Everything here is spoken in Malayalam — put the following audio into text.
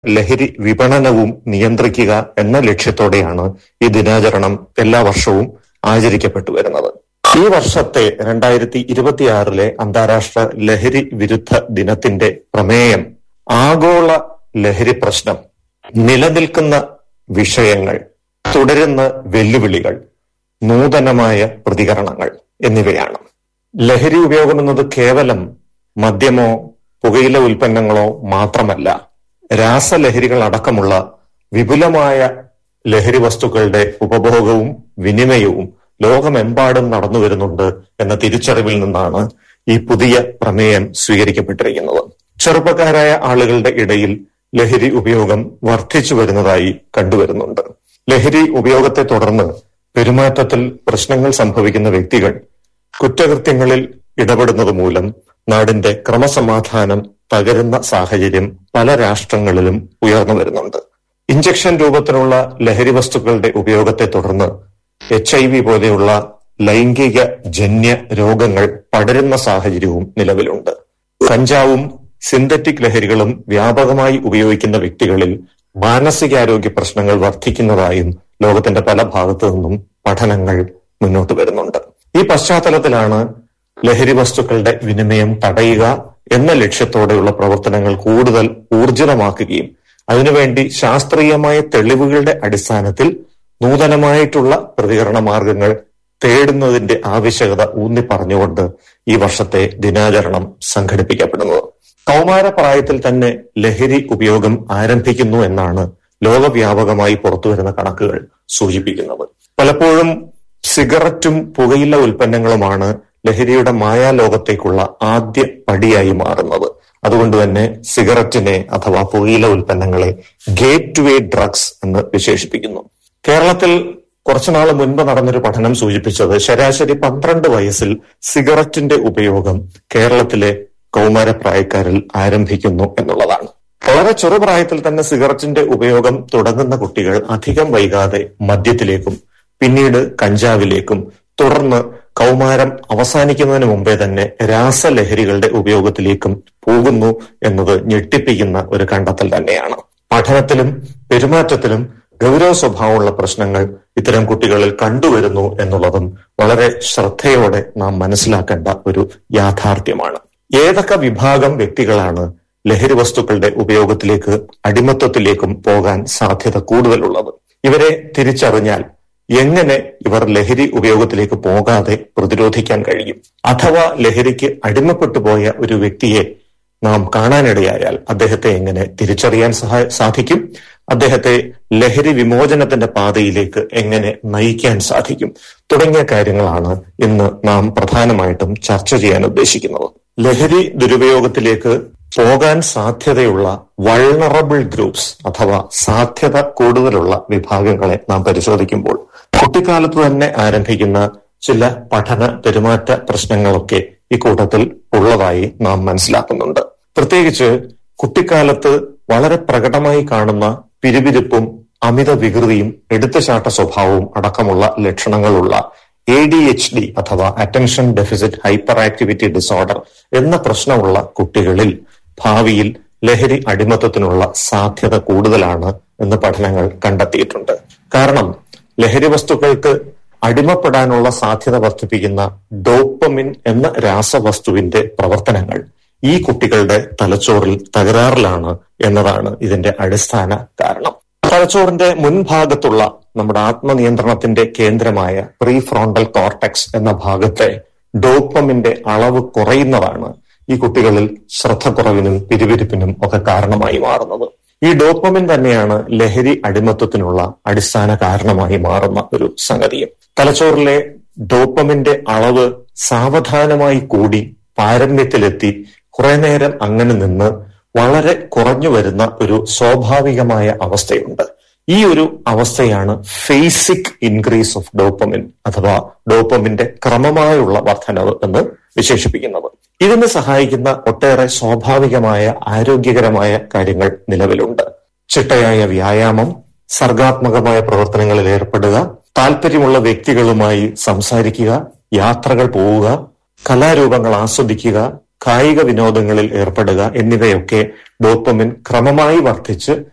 ലഹരി വിപണനവും നിയന്ത്രിക്കുക എന്ന ലക്ഷ്യത്തോടെയാണ് ഈ ദിനാചരണം എല്ലാ വർഷവും ആചരിക്കപ്പെട്ടു വരുന്നത് ഈ വർഷത്തെ രണ്ടായിരത്തി ഇരുപത്തിയാറിലെ അന്താരാഷ്ട്ര ലഹരി വിരുദ്ധ ദിനത്തിന്റെ പ്രമേയം ആഗോള ലഹരി പ്രശ്നം നിലനിൽക്കുന്ന വിഷയങ്ങൾ തുടരുന്ന വെല്ലുവിളികൾ നൂതനമായ പ്രതികരണങ്ങൾ എന്നിവയാണ് ലഹരി ഉപയോഗം എന്നത് കേവലം മദ്യമോ പുകയില ഉൽപ്പന്നങ്ങളോ മാത്രമല്ല രാസലഹരികൾ അടക്കമുള്ള വിപുലമായ ലഹരി വസ്തുക്കളുടെ ഉപഭോഗവും വിനിമയവും ലോകമെമ്പാടും നടന്നു വരുന്നുണ്ട് എന്ന തിരിച്ചറിവിൽ നിന്നാണ് ഈ പുതിയ പ്രമേയം സ്വീകരിക്കപ്പെട്ടിരിക്കുന്നത് ചെറുപ്പക്കാരായ ആളുകളുടെ ഇടയിൽ ലഹരി ഉപയോഗം വർദ്ധിച്ചു വരുന്നതായി കണ്ടുവരുന്നുണ്ട് ലഹരി ഉപയോഗത്തെ തുടർന്ന് പെരുമാറ്റത്തിൽ പ്രശ്നങ്ങൾ സംഭവിക്കുന്ന വ്യക്തികൾ കുറ്റകൃത്യങ്ങളിൽ ഇടപെടുന്നത് മൂലം നാടിന്റെ ക്രമസമാധാനം തകരുന്ന സാഹചര്യം പല രാഷ്ട്രങ്ങളിലും ഉയർന്നു വരുന്നുണ്ട് ഇഞ്ചക്ഷൻ രൂപത്തിലുള്ള ലഹരി വസ്തുക്കളുടെ ഉപയോഗത്തെ തുടർന്ന് എച്ച് ഐ വി പോലെയുള്ള ലൈംഗിക ജന്യ രോഗങ്ങൾ പടരുന്ന സാഹചര്യവും നിലവിലുണ്ട് കഞ്ചാവും സിന്തറ്റിക് ലഹരികളും വ്യാപകമായി ഉപയോഗിക്കുന്ന വ്യക്തികളിൽ മാനസികാരോഗ്യ പ്രശ്നങ്ങൾ വർദ്ധിക്കുന്നതായും ലോകത്തിന്റെ പല ഭാഗത്തു നിന്നും പഠനങ്ങൾ മുന്നോട്ട് വരുന്നുണ്ട് ഈ പശ്ചാത്തലത്തിലാണ് ലഹരി വസ്തുക്കളുടെ വിനിമയം തടയുക എന്ന ലക്ഷ്യത്തോടെയുള്ള പ്രവർത്തനങ്ങൾ കൂടുതൽ ഊർജിതമാക്കുകയും അതിനുവേണ്ടി ശാസ്ത്രീയമായ തെളിവുകളുടെ അടിസ്ഥാനത്തിൽ നൂതനമായിട്ടുള്ള പ്രതികരണ മാർഗങ്ങൾ തേടുന്നതിന്റെ ആവശ്യകത ഊന്നി പറഞ്ഞുകൊണ്ട് ഈ വർഷത്തെ ദിനാചരണം സംഘടിപ്പിക്കപ്പെടുന്നത് കൗമാരപ്രായത്തിൽ തന്നെ ലഹരി ഉപയോഗം ആരംഭിക്കുന്നു എന്നാണ് ലോകവ്യാപകമായി പുറത്തുവരുന്ന കണക്കുകൾ സൂചിപ്പിക്കുന്നത് പലപ്പോഴും സിഗരറ്റും പുകയില ഉൽപ്പന്നങ്ങളുമാണ് ലഹരിയുടെ മായാലോകത്തേക്കുള്ള ആദ്യ പടിയായി മാറുന്നത് അതുകൊണ്ട് തന്നെ സിഗരറ്റിനെ അഥവാ പുകയില ഉൽപ്പന്നങ്ങളെ ഗേറ്റ് വേ ഡ്രഗ്സ് എന്ന് വിശേഷിപ്പിക്കുന്നു കേരളത്തിൽ കുറച്ചുനാൾ മുൻപ് നടന്നൊരു പഠനം സൂചിപ്പിച്ചത് ശരാശരി പന്ത്രണ്ട് വയസ്സിൽ സിഗരറ്റിന്റെ ഉപയോഗം കേരളത്തിലെ കൗമാരപ്രായക്കാരിൽ ആരംഭിക്കുന്നു എന്നുള്ളതാണ് വളരെ ചെറുപ്രായത്തിൽ തന്നെ സിഗരറ്റിന്റെ ഉപയോഗം തുടങ്ങുന്ന കുട്ടികൾ അധികം വൈകാതെ മദ്യത്തിലേക്കും പിന്നീട് കഞ്ചാവിലേക്കും തുടർന്ന് കൗമാരം അവസാനിക്കുന്നതിന് മുമ്പേ തന്നെ രാസലഹരികളുടെ ഉപയോഗത്തിലേക്കും പോകുന്നു എന്നത് ഞെട്ടിപ്പിക്കുന്ന ഒരു കണ്ടെത്തൽ തന്നെയാണ് പഠനത്തിലും പെരുമാറ്റത്തിലും ഗൗരവ സ്വഭാവമുള്ള പ്രശ്നങ്ങൾ ഇത്തരം കുട്ടികളിൽ കണ്ടുവരുന്നു എന്നുള്ളതും വളരെ ശ്രദ്ധയോടെ നാം മനസ്സിലാക്കേണ്ട ഒരു യാഥാർത്ഥ്യമാണ് ഏതൊക്കെ വിഭാഗം വ്യക്തികളാണ് ലഹരി വസ്തുക്കളുടെ ഉപയോഗത്തിലേക്ക് അടിമത്വത്തിലേക്കും പോകാൻ സാധ്യത കൂടുതലുള്ളത് ഇവരെ തിരിച്ചറിഞ്ഞാൽ എങ്ങനെ ഇവർ ലഹരി ഉപയോഗത്തിലേക്ക് പോകാതെ പ്രതിരോധിക്കാൻ കഴിയും അഥവാ ലഹരിക്ക് അടിമപ്പെട്ടു പോയ ഒരു വ്യക്തിയെ നാം കാണാനിടയായാൽ അദ്ദേഹത്തെ എങ്ങനെ തിരിച്ചറിയാൻ സാധിക്കും അദ്ദേഹത്തെ ലഹരി വിമോചനത്തിന്റെ പാതയിലേക്ക് എങ്ങനെ നയിക്കാൻ സാധിക്കും തുടങ്ങിയ കാര്യങ്ങളാണ് ഇന്ന് നാം പ്രധാനമായിട്ടും ചർച്ച ചെയ്യാൻ ഉദ്ദേശിക്കുന്നത് ലഹരി ദുരുപയോഗത്തിലേക്ക് പോകാൻ സാധ്യതയുള്ള വൾണറബിൾ ഗ്രൂപ്സ് അഥവാ സാധ്യത കൂടുതലുള്ള വിഭാഗങ്ങളെ നാം പരിശോധിക്കുമ്പോൾ കുട്ടിക്കാലത്ത് തന്നെ ആരംഭിക്കുന്ന ചില പഠന പെരുമാറ്റ പ്രശ്നങ്ങളൊക്കെ ഇക്കൂട്ടത്തിൽ ഉള്ളതായി നാം മനസ്സിലാക്കുന്നുണ്ട് പ്രത്യേകിച്ച് കുട്ടിക്കാലത്ത് വളരെ പ്രകടമായി കാണുന്ന പിരിപിരിപ്പും അമിത വികൃതിയും എടുത്തുചാട്ട സ്വഭാവവും അടക്കമുള്ള ലക്ഷണങ്ങളുള്ള എ ഡി എച്ച് ഡി അഥവാ attention deficit hyperactivity disorder എന്ന പ്രശ്നമുള്ള കുട്ടികളിൽ ഭാവിയിൽ ലഹരി അടിമത്തത്തിനുള്ള സാധ്യത കൂടുതലാണ് എന്ന് പഠനങ്ങൾ കണ്ടെത്തിയിട്ടുണ്ട് കാരണം ലഹരി വസ്തുക്കൾക്ക് അടിമപ്പെടാനുള്ള സാധ്യത വർദ്ധിപ്പിക്കുന്ന ഡോപ്പമിൻ എന്ന രാസവസ്തുവിന്റെ പ്രവർത്തനങ്ങൾ ഈ കുട്ടികളുടെ തലച്ചോറിൽ തകരാറിലാണ് എന്നതാണ് ഇതിന്റെ അടിസ്ഥാന കാരണം തലച്ചോറിന്റെ മുൻഭാഗത്തുള്ള നമ്മുടെ ആത്മനിയന്ത്രണത്തിന്റെ കേന്ദ്രമായ പ്രീ ഫ്രോണ്ടൽ കോർട്ടെക്സ് എന്ന ഭാഗത്തെ ഡോപ്പമിന്റെ അളവ് കുറയുന്നതാണ് ഈ കുട്ടികളിൽ ശ്രദ്ധക്കുറവിനും പിരിവിരിപ്പിനും ഒക്കെ കാരണമായി മാറുന്നത് ഈ ഡോപ്പമിൻ തന്നെയാണ് ലഹരി അടിമത്വത്തിനുള്ള അടിസ്ഥാന കാരണമായി മാറുന്ന ഒരു സംഗതിയും തലച്ചോറിലെ ഡോപ്പമിന്റെ അളവ് സാവധാനമായി കൂടി പാരമ്യത്തിലെത്തി കുറെ നേരം അങ്ങനെ നിന്ന് വളരെ കുറഞ്ഞു വരുന്ന ഒരു സ്വാഭാവികമായ അവസ്ഥയുണ്ട് ഈ ഒരു അവസ്ഥയാണ് ഫേസിക് ഇൻക്രീസ് ഓഫ് ഡോപ്പമിൻ അഥവാ ഡോപ്പമിന്റെ ക്രമമായുള്ള വർധനവ് എന്ന് വിശേഷിപ്പിക്കുന്നത് ഇതിന് സഹായിക്കുന്ന ഒട്ടേറെ സ്വാഭാവികമായ ആരോഗ്യകരമായ കാര്യങ്ങൾ നിലവിലുണ്ട് ചിട്ടയായ വ്യായാമം സർഗാത്മകമായ പ്രവർത്തനങ്ങളിൽ ഏർപ്പെടുക താല്പര്യമുള്ള വ്യക്തികളുമായി സംസാരിക്കുക യാത്രകൾ പോവുക കലാരൂപങ്ങൾ ആസ്വദിക്കുക കായിക വിനോദങ്ങളിൽ ഏർപ്പെടുക എന്നിവയൊക്കെ ഡോപ്പമിൻ ക്രമമായി വർദ്ധിച്ച്